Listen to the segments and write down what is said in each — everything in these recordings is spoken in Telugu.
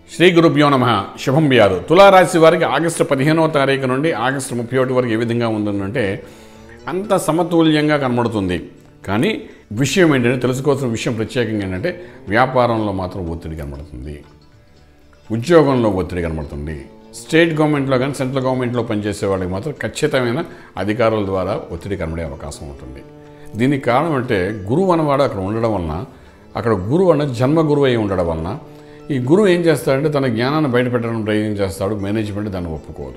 శ్రీ గురుభ్యో నమ శుభం వ్యాధు తులారాశి వారికి ఆగస్టు పదిహేనవ తారీఖు నుండి ఆగస్టు ముప్పై ఒకటి వరకు ఏ విధంగా ఉందంటే అంత సమతుల్యంగా కనబడుతుంది కానీ విషయం ఏంటంటే తెలుసుకోవాల్సిన విషయం ప్రత్యేకంగా ఏంటంటే వ్యాపారంలో మాత్రం ఒత్తిడి కనబడుతుంది ఉద్యోగంలో ఒత్తిడి కనబడుతుంది స్టేట్ గవర్నమెంట్లో కానీ సెంట్రల్ గవర్నమెంట్లో పనిచేసే వాళ్ళకి మాత్రం ఖచ్చితమైన అధికారుల ద్వారా ఒత్తిడి కనబడే అవకాశం ఉంటుంది దీనికి కారణం అంటే గురువు అన్నవాడు అక్కడ ఉండడం వలన అక్కడ గురువు అన్నది జన్మ గురువు అయి ఉండడం వలన ఈ గురువు ఏం చేస్తాడంటే తన జ్ఞానాన్ని బయటపెట్టడం ప్రయత్నం చేస్తాడు మేనేజ్మెంట్ దాన్ని ఒప్పుకోదు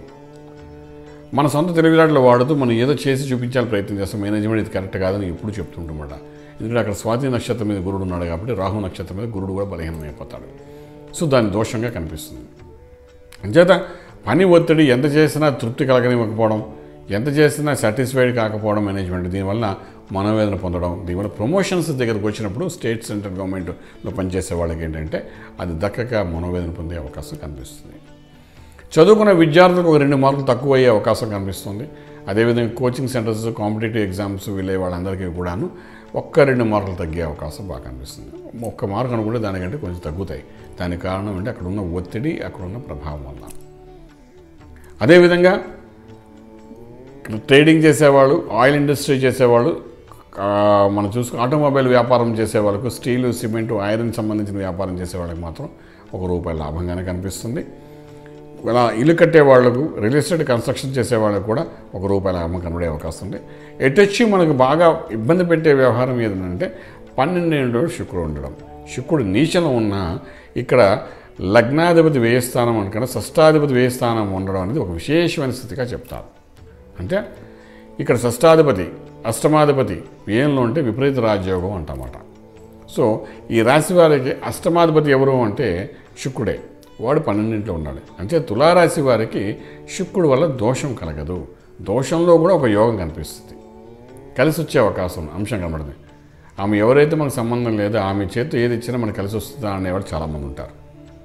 మన సొంత తెలివిలాటలు వాడుతూ మనం ఏదో చేసి చూపించాలని ప్రయత్నం చేస్తాం మేనేజ్మెంట్ ఇది కరెక్ట్ కాదని ఎప్పుడు చెప్తుంటామాట ఎందుకంటే అక్కడ స్వాతి నక్షత్రం మీద గురుడు ఉన్నాడు కాబట్టి రాహు నక్షత్రం మీద గురుడు కూడా బలహీనమైపోతాడు సో దాని దోషంగా కనిపిస్తుంది అంచేత పని ఒత్తిడి ఎంత చేసినా తృప్తి కలగనివ్వకపోవడం ఎంత చేసినా సాటిస్ఫైడ్ కాకపోవడం మేనేజ్మెంట్ దీనివల్ల మనోవేదన పొందడం దీనివల్ల ప్రమోషన్స్ దగ్గరకు వచ్చినప్పుడు స్టేట్ సెంట్రల్ గవర్నమెంట్లో పనిచేసే వాళ్ళకి ఏంటంటే అది దక్కక మనోవేదన పొందే అవకాశం కనిపిస్తుంది చదువుకున్న విద్యార్థులకు ఒక రెండు మార్కులు తక్కువ అయ్యే అవకాశం కనిపిస్తుంది అదేవిధంగా కోచింగ్ సెంటర్స్ కాంపిటేటివ్ ఎగ్జామ్స్ వెళ్ళే వాళ్ళందరికీ కూడాను ఒక్క రెండు మార్కులు తగ్గే అవకాశం బాగా కనిపిస్తుంది ఒక్క మార్కు అనుకుంటే దానికంటే కొంచెం తగ్గుతాయి దానికి కారణం అంటే అక్కడ ఉన్న ఒత్తిడి అక్కడ ఉన్న ప్రభావం వల్ల అదేవిధంగా ట్రేడింగ్ చేసేవాళ్ళు ఆయిల్ ఇండస్ట్రీ చేసేవాళ్ళు ఆ, మనం చూసుకు ఆటోమొబైల్ వ్యాపారం చేసే వాళ్ళకు స్టీలు సిమెంట్ ఐరన్ సంబంధించిన వ్యాపారం చేసే వాళ్ళకి మాత్రం ఒక రూపాయి లాభంగానే కనిపిస్తుంది ఇలా ఇల్లు కట్టే వాళ్ళకు రియల్ ఎస్టేట్ కన్స్ట్రక్షన్ చేసే వాళ్ళకు కూడా ఒక రూపాయి లాభం కనబడే అవకాశం ఉంది ఎటొచ్చి మనకు బాగా ఇబ్బంది పెట్టే వ్యవహారం ఏదంటే పన్నెండు శుక్రుడు ఉండడం శుక్రుడు నీచలో ఉన్న ఇక్కడ లగ్నాధిపతి వ్యయస్థానం అనుకున్న షష్టాధిపతి వ్యయస్థానం ఉండడం అనేది ఒక విశేషమైన స్థితిగా చెప్తారు అంటే ఇక్కడ షష్టాధిపతి అష్టమాధిపతి వ్యయంలో ఉంటే విపరీత రాజయోగం అంటమాట సో ఈ రాశి వారికి అష్టమాధిపతి ఎవరు అంటే శుక్రుడే వాడు పన్నెండింట్లో ఉన్నాడు అంటే తులారాశి వారికి శుక్రుడు వల్ల దోషం కలగదు దోషంలో కూడా ఒక యోగం కనిపిస్తుంది కలిసి వచ్చే అవకాశం ఉంది, అంశం కనబడుతుంది ఆమె ఎవరైతే మనకు సంబంధం లేదో ఆమె చేతి ఏది ఇచ్చినా మనకు కలిసి వస్తుందా అనేవాడు చాలామంది ఉంటారు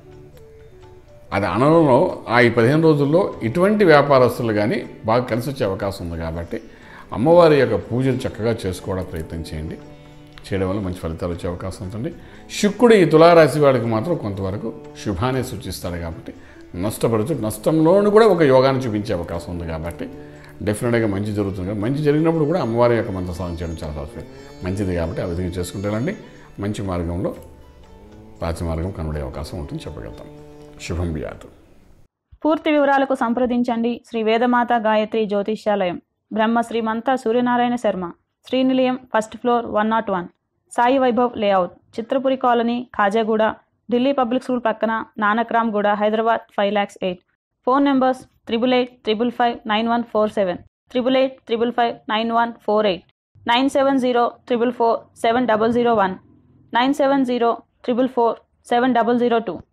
అది అనడంలో ఆ ఈ పదిహేను రోజుల్లో ఇటువంటి వ్యాపారస్తులు కానీ బాగా కలిసి వచ్చే అవకాశం ఉంది కాబట్టి అమ్మవారి యొక్క పూజలు చక్కగా చేసుకోవడం ప్రయత్నం చేయండి చేయడం వల్ల మంచి ఫలితాలు వచ్చే అవకాశం ఉంటుంది శుక్రుడు ఈ తులారాశి వాడికి మాత్రం కొంతవరకు శుభాన్ని సూచిస్తాడు కాబట్టి నష్టపడుతూ నష్టంలోనూ కూడా ఒక యోగాన్ని చూపించే అవకాశం ఉంది కాబట్టి డెఫినెట్గా మంచి జరుగుతుంది కాబట్టి మంచి జరిగినప్పుడు కూడా అమ్మవారి యొక్క మంత్ర సాధన చేయడం చాలా అవసరం. మంచిది కాబట్టి ఆ విధంగా చేసుకుంటే వెళ్ళండి మంచి మార్గంలో రాచి మార్గం కనబడే అవకాశం ఉంటుంది చెప్పగలుగుతాం శుభం బియాతు పూర్తి వివరాలకు సంప్రదించండి శ్రీ వేదమాత గాయత్రి జ్యోతిష్యాలయం Brahma Srimantha Suryanarayana Sharma Srinilayam first floor one nought one Sai Vaibhav layout Chitrapuri colony Khajaguda Delhi public school పక్కన Nanakramguda Hyderabad five lakhs eight phone numbers triple eight triple five nine one four seven triple eight triple five nine one four eight nine seven zero triple four seven double zero one nine seven zero triple four seven double zero two